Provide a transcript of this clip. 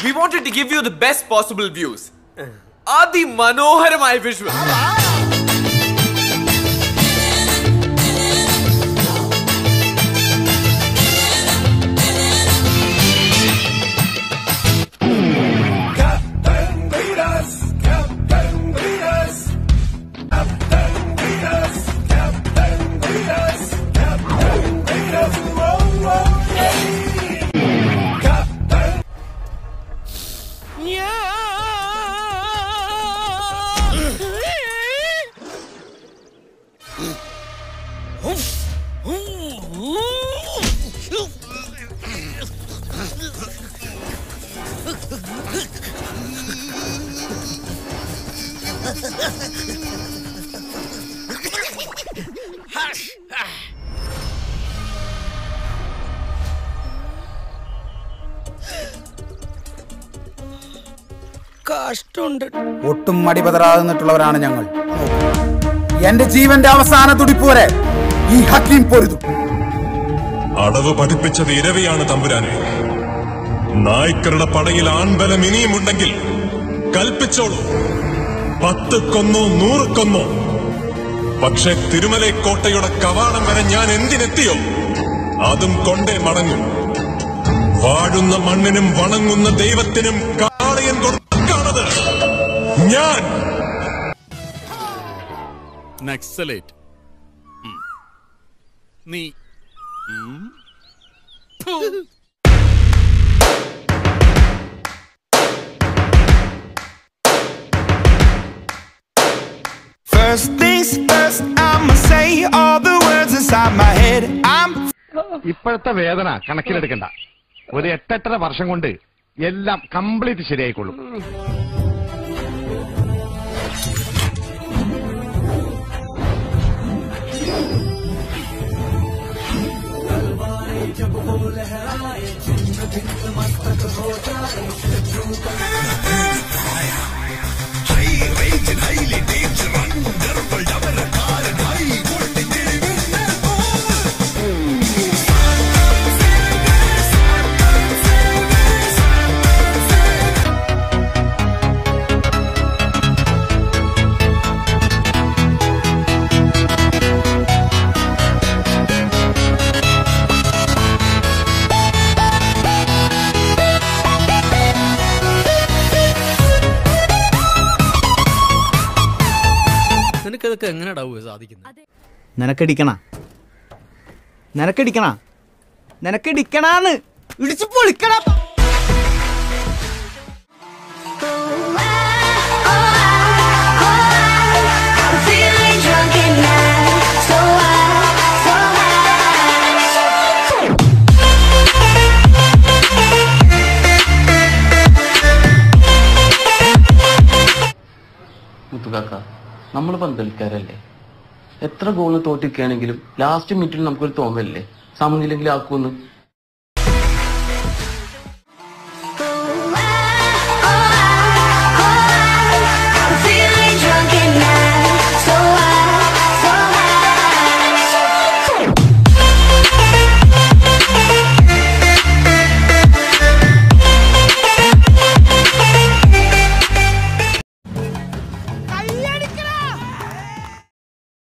We wanted to give you the best possible views. അതിമനോഹരമായ visual കഷ്ടമുണ്ട് ഒട്ടും മടിപതറാതെ നിന്നിട്ടുള്ളവരാണ് ഞങ്ങൾ എന്റെ ജീവന്റെ അവസാന തുടിപ്പ് വരെ ഈ ഹക്കീം പൊരുതും അടവ് പഠിപ്പിച്ചത് ഇരവിയാണ് തമ്പുരാനെ നായ്ക്കരുടെ പടയിൽ ആൺബലം ഇനിയുമുണ്ടെങ്കിൽ കൽപ്പിച്ചോളൂ പത്ത് കൊന്നോ നൂറ് കൊന്നോ പക്ഷെ തിരുമലൈ കോട്ടയുടെ കവാടം വരെ ഞാൻ എന്തിനെത്തിയോ അതും കൊണ്ടേ മടങ്ങും വാഴുന്ന മണ്ണിനും വണങ്ങുന്ന ദൈവത്തിനും കാളയൻ കൊടുക്കാണത് ഞാൻ നക്സലേറ്റ് ഉം. നീ ഉം. ഫു. First things first, I'ma say all the words inside my head. I'm ഇപ്പോഴത്തെ വേദന കണക്കിലെടുക്കണ്ട ഒരു എട്ടെട്ടര വർഷം കൊണ്ട് എല്ലാം കംപ്ലീറ്റ് ശരിയായിക്കൊള്ളും നിനക്കതൊക്കെ എങ്ങനെയാടാവുക സാധിക്കുന്നത് നിനക്കടിക്കണ നിനക്കടിക്കണ നിനക്കടിക്കണാന്ന് ഇടിച്ചു പൊളിക്കണം Feeling drunk at night, so high, so മുത്തുകാക്ക നമ്മൾ പന്തളിക്കാരല്ലേ എത്ര ഗോളിന് തോറ്റിരിക്കുകയാണെങ്കിലും ലാസ്റ്റ് മിനിറ്റിൽ നമുക്കൊരു തോന്നലല്ലേ സമനിലെങ്കിലും ആക്കുമെന്ന്